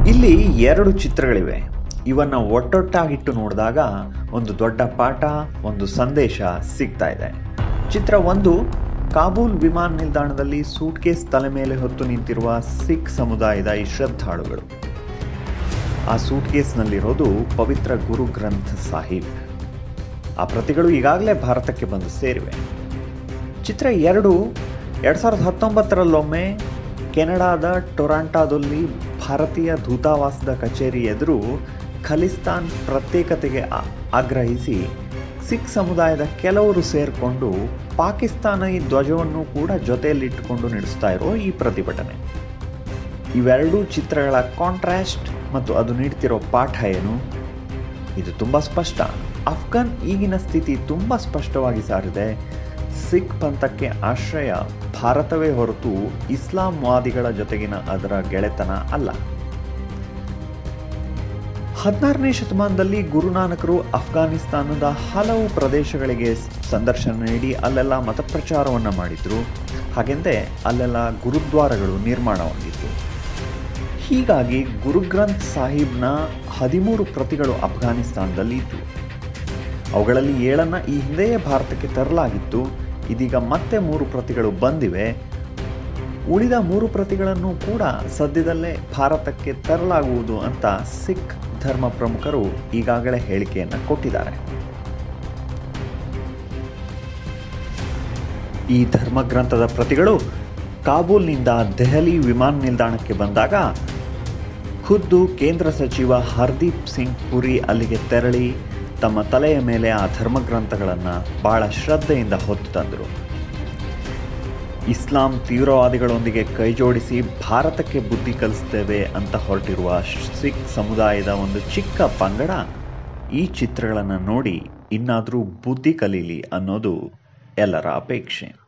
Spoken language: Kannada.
ಇಲ್ಲಿ ಎರಡು ಚಿತ್ರಗಳಿವೆ ಇವನ್ನ ಒಟ್ಟೊಟ್ಟಾಗಿಟ್ಟು ನೋಡಿದಾಗ ಒಂದು ದೊಡ್ಡ ಪಾಠ ಒಂದು ಸಂದೇಶ ಸಿಗ್ತಾ ಇದೆ ಚಿತ್ರ ಒಂದು ಕಾಬೂಲ್ ವಿಮಾನ ನಿಲ್ದಾಣದಲ್ಲಿ ಸೂಟ್ಕೇಸ್ ತಲೆ ಮೇಲೆ ಹೊತ್ತು ನಿಂತಿರುವ ಸಿಖ್ ಸಮುದಾಯದ ಈ ಶ್ರದ್ಧಾಳುಗಳು ಆ ಸೂಟ್ಕೇಸ್ನಲ್ಲಿರೋದು ಪವಿತ್ರ ಗುರು ಗ್ರಂಥ ಸಾಹಿಬ್ ಆ ಪ್ರತಿಗಳು ಈಗಾಗಲೇ ಭಾರತಕ್ಕೆ ಬಂದು ಸೇರಿವೆ ಚಿತ್ರ ಎರಡು ಎರಡ್ ಸಾವಿರದ ಹತ್ತೊಂಬತ್ತರಲ್ಲೊಮ್ಮೆ ಕೆನಡಾದ ಟೊರಾಂಟಾದಲ್ಲಿ ಭಾರತೀಯ ದೂತಾವಾಸದ ಕಚೇರಿ ಎದುರು ಖಲಿಸ್ತಾನ್ ಪ್ರತ್ಯೇಕತೆಗೆ ಆ- ಆಗ್ರಹಿಸಿ ಸಿಖ್ ಸಮುದಾಯದ ಕೆಲವರು ಸೇರಿಕೊಂಡು ಪಾಕಿಸ್ತಾನಿ ಧ್ವಜವನ್ನು ಕೂಡ ಜೊತೆಯಲ್ಲಿಟ್ಟುಕೊಂಡು ನಡೆಸ್ತಾ ಇರೋ ಈ ಪ್ರತಿಭಟನೆ ಇವೆರಡೂ ಚಿತ್ರಗಳ ಕಾಂಟ್ರಾಸ್ಟ್ ಮತ್ತು ಅದು ನೀಡ್ತಿರೋ ಪಾಠ ಏನು ಇದು ತುಂಬಾ ಸ್ಪಷ್ಟ ಅಫ್ಘಾನ್ ಈಗಿನ ಸ್ಥಿತಿ ತುಂಬಾ ಸ್ಪಷ್ಟವಾಗಿ ಸಾರಿದೆ ಸಿಖ್ ಪಂಥಕ್ಕೆ ಆಶ್ರಯ ಭಾರತವೇ ಹೊರತು ಇಸ್ಲಾಂ ವಾದಿಗಳ ಜೊತೆಗಿನ ಅದರ ಗೆಳೆತನ ಅಲ್ಲ ಹದಿನಾರನೇ ಶತಮಾನದಲ್ಲಿ ಗುರುನಾನಕರು ಅಫ್ಘಾನಿಸ್ತಾನದ ಹಲವು ಪ್ರದೇಶಗಳಿಗೆ ಸಂದರ್ಶನ ನೀಡಿ ಅಲ್ಲೆಲ್ಲ ಮತಪ್ರಚಾರವನ್ನು ಮಾಡಿದ್ರು ಹಾಗೆಂದೇ ಅಲ್ಲೆಲ್ಲ ಗುರುದ್ವಾರಗಳು ನಿರ್ಮಾಣವಾಗಿತ್ತು ಹೀಗಾಗಿ ಗುರುಗ್ರಂಥ್ ಸಾಹಿಬ್ನ ಹದಿಮೂರು ಪ್ರತಿಗಳು ಅಫ್ಘಾನಿಸ್ತಾನದಲ್ಲಿ ಇದ್ವು ಅವುಗಳಲ್ಲಿ ಏಳನ್ನ ಈ ಹಿಂದೆಯೇ ಭಾರತಕ್ಕೆ ತರಲಾಗಿತ್ತು ಇದೀಗ ಮತ್ತೆ ಮೂರು ಪ್ರತಿಗಳು ಬಂದಿವೆ ಉಳಿದ ಮೂರು ಪ್ರತಿಗಳನ್ನು ಕೂಡ ಸದ್ಯದಲ್ಲೇ ಭಾರತಕ್ಕೆ ತರಲಾಗುವುದು ಅಂತ ಸಿಖ್ ಧರ್ಮ ಪ್ರಮುಖರು ಈಗಾಗಲೇ ಹೇಳಿಕೆಯನ್ನು ಕೊಟ್ಟಿದ್ದಾರೆ ಈ ಧರ್ಮಗ್ರಂಥದ ಪ್ರತಿಗಳು ಕಾಬೂಲ್ನಿಂದ ದೆಹಲಿ ವಿಮಾನ ನಿಲ್ದಾಣಕ್ಕೆ ಬಂದಾಗ ಖುದ್ದು ಕೇಂದ್ರ ಸಚಿವ ಹರ್ದೀಪ್ ಸಿಂಗ್ ಪುರಿ ಅಲ್ಲಿಗೆ ತೆರಳಿ ತಮ್ಮ ತಲೆಯ ಮೇಲೆ ಆ ಧರ್ಮಗ್ರಂಥಗಳನ್ನು ಬಹಳ ಶ್ರದ್ಧೆಯಿಂದ ಹೊತ್ತು ತಂದರು ಇಸ್ಲಾಂ ತೀವ್ರವಾದಿಗಳೊಂದಿಗೆ ಕೈಜೋಡಿಸಿ ಭಾರತಕ್ಕೆ ಬುದ್ಧಿ ಕಲಿಸ್ತೇವೆ ಅಂತ ಹೊರಟಿರುವ ಸಿಖ್ ಸಮುದಾಯದ ಒಂದು ಚಿಕ್ಕ ಪಂಗಡ ಈ ಚಿತ್ರಗಳನ್ನು ನೋಡಿ ಇನ್ನಾದರೂ ಬುದ್ಧಿ ಕಲೀಲಿ ಅನ್ನೋದು ಎಲ್ಲರ ಅಪೇಕ್ಷೆ